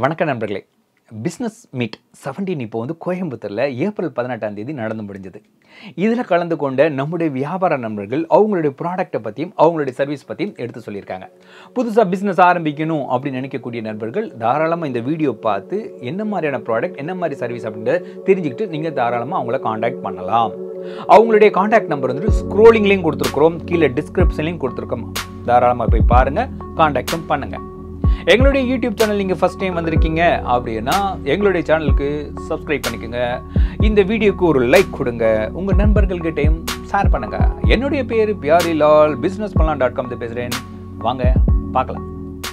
வணக்கம் நண்பர்களே business meet seventeen இப்போ வந்து கோயம்புத்தூரில் ஏப்ரல் பதினெட்டாம் தேதி நடந்து முடிஞ்சது இதில் கலந்து கொண்ட நம்முடைய வியாபார நண்பர்கள் அவங்களுடைய ப்ராடக்ட்டை பற்றியும் அவங்களுடைய சர்வீஸ் பற்றியும் எடுத்து சொல்லியிருக்காங்க புதுசாக பிஸ்னஸ் ஆரம்பிக்கணும் அப்படின்னு நினைக்கக்கூடிய நண்பர்கள் தாராளமாக இந்த வீடியோ பார்த்து என்ன மாதிரியான ப்ராடக்ட் என்ன மாதிரி சர்வீஸ் அப்படின்றத தெரிஞ்சுக்கிட்டு நீங்கள் தாராளமாக அவங்கள காண்டாக்ட் பண்ணலாம் அவங்களுடைய காண்டாக்ட் நம்பர் வந்துட்டு ஸ்க்ரோலிங்லேயும் கொடுத்துருக்குறோம் கீழே டிஸ்கிரிப்ஷன்லையும் கொடுத்துருக்கோம் தாராளமாக போய் பாருங்கள் காண்டாக்டும் பண்ணுங்கள் எங்களுடைய யூடியூப் சேனல் நீங்கள் ஃபஸ்ட் டைம் வந்திருக்கீங்க அப்படின்னா எங்களுடைய சேனலுக்கு சப்ஸ்கிரைப் பண்ணிக்கோங்க இந்த வீடியோக்கு ஒரு லைக் கொடுங்க உங்கள் நண்பர்கள்கிட்டையும் ஷேர் பண்ணுங்க என்னுடைய பேர் பியாரி லால் பிஸ்னஸ் பண்ணலாம் டாட் காம் பேசுகிறேன் வாங்க பார்க்கலாம்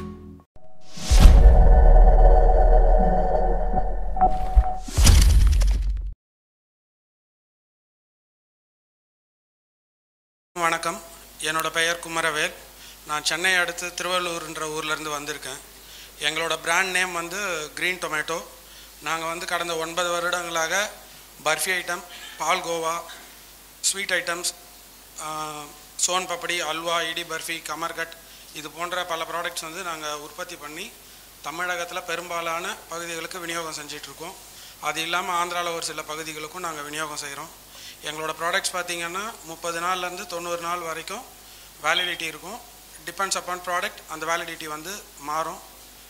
வணக்கம் என்னோட பெயர் குமரவேல் நான் சென்னை அடுத்து திருவள்ளூர்ன்ற ஊர்லேருந்து வந்திருக்கேன் எங்களோட பிராண்ட் நேம் வந்து க்ரீன் டொமேட்டோ நாங்கள் வந்து கடந்த ஒன்பது வருடங்களாக barfi item pal kova sweet items soan papdi halwa இடி பர்ஃபி கமர்கட் இது போன்ற பல ப்ராடக்ட்ஸ் வந்து நாங்கள் உற்பத்தி பண்ணி தமிழகத்தில் பெரும்பாலான பகுதிகளுக்கு விநியோகம் செஞ்சிட்ருக்கோம் அது இல்லாமல் ஆந்திராவில் ஒரு சில பகுதிகளுக்கும் நாங்கள் விநியோகம் செய்கிறோம் எங்களோட ப்ராடக்ட்ஸ் பார்த்திங்கன்னா முப்பது நாள்லேருந்து தொண்ணூறு நாள் வரைக்கும் வேலிடிட்டி இருக்கும் டிபெண்ட்ஸ் அப்பான் ப்ராடக்ட் அந்த வேலிடிட்டி வந்து மாறும்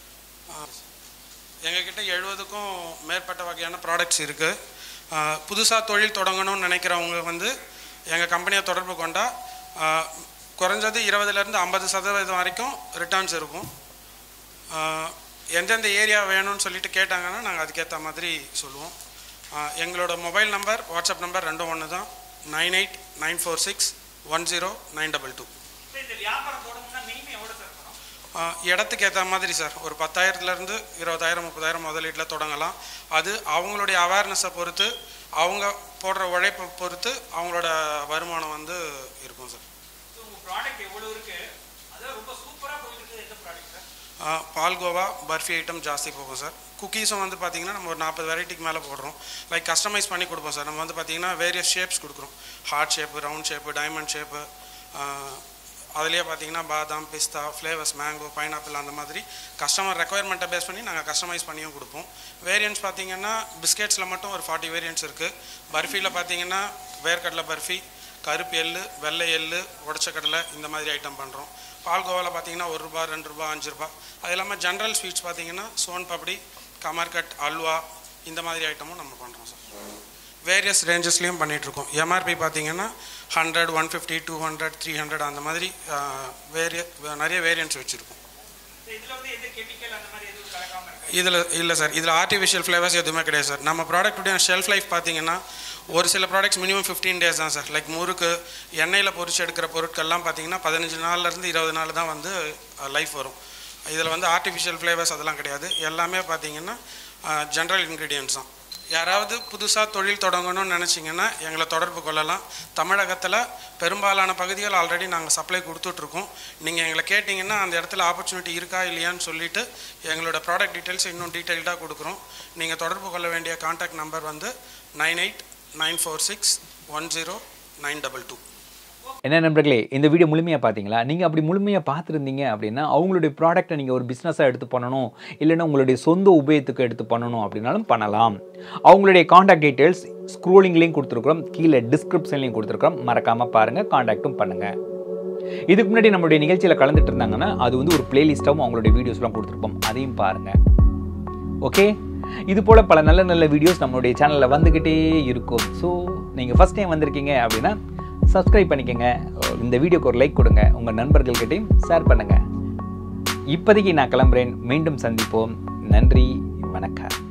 எங்ககிட்ட எழுபதுக்கும் மேற்பட்ட வகையான ப்ராடக்ட்ஸ் இருக்குது புதுசாக தொழில் தொடங்கணும்னு நினைக்கிறவங்க வந்து எங்கள் கம்பெனியை தொடர்பு கொண்டால் ஆஹ், குறைஞ்சது இருபதுலேருந்து ஐம்பது சதவீதம் வரைக்கும் ரிட்டர்ன்ஸ் இருக்கும் ஆஹ், எந்தெந்த ஏரியா வேணும்னு சொல்லிட்டு கேட்டாங்கன்னா நாங்கள் அதுக்கேற்ற மாதிரி சொல்லுவோம் ஆஹ், எங்களோட மொபைல் நம்பர் வாட்ஸ்அப் நம்பர் ரெண்டும் ஒன்று தான் nine eight nine four six one zero nine double two இந்த வியாபாரம் தொடங்கணும்னா மினிமம் எவ்வளோ சார் வரும் ஆஹ் இடத்துக்கு ஏற்ற மாதிரி சார் ஒரு பத்தாயிரத்துலேருந்து இருபதாயிரம் முப்பதாயிரம் முதலீட்டில் தொடங்கலாம் அது அவங்களுடைய அவேர்னஸை பொறுத்து அவங்க போடுற உழைப்பை பொறுத்து அவங்களோட வருமானம் வந்து இருக்கும் சார் ஸோ உங்கள் ப்ராடக்ட் எவ்வளோ இருக்கு அதான் ரொம்ப சூப்பராக போயிட்டு இருக்குது எந்த ப்ராடக்ட் சார் ஆஹ் பால்கோவா பர்ஃபி ஐட்டம் ஜாஸ்தி போகும் சார் குக்கீஸும் வந்து பார்த்தீங்கன்னா நம்ம ஒரு நாற்பது வெரைட்டிக்கு மேலே போடுறோம் லைக் கஸ்டமைஸ் பண்ணி கொடுப்போம் சார் நம்ம வந்து பார்த்தீங்கன்னா வேரியஸ் ஷேப்ஸ் கொடுக்குறோம் heart shape round shape diamond shape அதுலேயே பார்த்தீங்கன்னா பாதாம் பிஸ்தா ஃப்ளேவர்ஸ் மேங்கோ பைனாப்பிள் அந்த மாதிரி கஸ்டமர் ரெக்குயர்மெண்ட்டை பேஸ் பண்ணி நாங்கள் கஸ்டமைஸ் பண்ணியும் கொடுப்போம் வேரியன்ட்ஸ் பார்த்தீங்கன்னா பிஸ்கெட்ஸில் மட்டும் ஒரு ஃபார்ட்டி வேரியன்ட்ஸ் இருக்குது பர்ஃபியில் பார்த்தீங்கன்னா வேர்க்கடலை பர்ஃபி கருப்பு எள்ளு வெள்ளை எள்ளு உடச்ச கடலை இந்த மாதிரி ஐட்டம் பண்ணுறோம் பால்கோவாவில் பார்த்தீங்கன்னா ஒரு ரூபா ரெண்டு ரூபா அஞ்சு ரூபா அது இல்லாமல் ஜென்ரல் ஸ்வீட்ஸ் பார்த்தீங்கன்னா சோன் பப்படி கமர்கட் அல்வா இந்த மாதிரி ஐட்டமும் நம்ம பண்ணுறோம் சார் வேரியஸ் ரேஞ்சஸ்லேயும் பண்ணிகிட்ருக்கோம் எம்ஆர்பி பார்த்தீங்கன்னா hundred one fifty two hundred three hundred அந்த மாதிரி வேரிய நிறைய வேரியன்ட்ஸ் வச்சுருக்கோம் ஸோ இதில் வந்து எந்த கெமிக்கல் அந்த மாதிரி எதுவும் கலக்காமல் இருக்கு இதில் இல்லை சார் இதில் ஆர்டிஃபிஷியல் ஃப்ளேவர்ஸ் எதுவுமே கிடையாது சார் நம்ம ப்ராடக்ட்டுடைய ஷெல்ஃப் லைஃப் பார்த்தீங்கன்னா ஒரு சில ப்ராடக்ட்ஸ் மினிமம் ஃபிஃப்டீன் டேஸ் தான் சார் லைக் முறுக்கு எண்ணெயில் பொரிச்சு எடுக்கிற பொருட்கள்லாம் பார்த்தீங்கன்னா பதினஞ்சு நாள்லேருந்து இருபது நாள் தான் வந்து லைஃப் வரும் இதில் வந்து ஆர்டிஃபிஷியல் ஃப்ளேவர்ஸ் அதெல்லாம் கிடையாது எல்லாமே பார்த்தீங்கன்னா ஜென்ரல் இன்க்ரீடியன்ட்ஸ் தான் யாராவது புதுசாக தொழில் தொடங்கணும்னு நினச்சிங்கன்னா எங்களை தொடர்பு கொள்ளலாம் தமிழகத்தில் பெரும்பாலான பகுதிகள் ஆல்ரெடி நாங்கள் சப்ளை கொடுத்துட்ருக்கோம் நீங்கள் எங்களை கேட்டிங்கன்னா அந்த இடத்துல ஆப்பர்ச்சுனிட்டி இருக்கா இல்லையான்னு சொல்லிட்டு எங்களோட ப்ராடக்ட் டீட்டெயில்ஸ் இன்னும் டீட்டெயில்டாக கொடுக்குறோம் நீங்கள் தொடர்பு கொள்ள வேண்டிய காண்டாக்ட் நம்பர் வந்து nine eight nine four six one zero nine double two என்ன நண்பர்களே இந்த வீடியோ முழுமையாக பார்த்தீங்களா நீங்கள் அப்படி முழுமையாக பார்த்துருந்தீங்க அப்படின்னா அவங்களுடைய ப்ராடக்ட்டை நீங்கள் ஒரு பிஸ்னஸாக எடுத்து பண்ணணும் இல்லைன்னா உங்களுடைய சொந்த உபயோகத்துக்கு எடுத்து பண்ணணும் அப்படின்னாலும் பண்ணலாம் அவங்களுடைய காண்டாக்ட் டீட்டெயில்ஸ் ஸ்க்ரோலிங்லேயும் கொடுத்துருக்குறோம் கீழே டிஸ்கிரிப்ஷன்லையும் கொடுத்துருக்குறோம் மறக்காமல் பாருங்கள் காண்டாக்டும் பண்ணுங்கள் இதுக்கு முன்னாடி நம்மளுடைய நிகழ்ச்சியில் கலந்துட்டு இருந்தாங்கன்னா அது வந்து ஒரு பிளேலிஸ்ட்டாகவும் அவங்களுடைய வீடியோஸ்லாம் கொடுத்துருப்போம் அதையும் பாருங்கள் ஓகே இது போல் பல நல்ல நல்ல வீடியோஸ் நம்மளுடைய சேனலில் வந்துக்கிட்டே இருக்கும் ஸோ நீங்கள் ஃபஸ்ட் டைம் வந்திருக்கீங்க அப்படின்னா சப்ஸ்கிரைப் பண்ணிக்கோங்க இந்த வீடியோக்கு ஒரு லைக் கொடுங்க உங்கள் நண்பர்கள்கிட்டையும் ஷேர் பண்ணுங்கள் இப்போதைக்கு நான் கிளம்புறேன் மீண்டும் சந்திப்போம் நன்றி வணக்கம்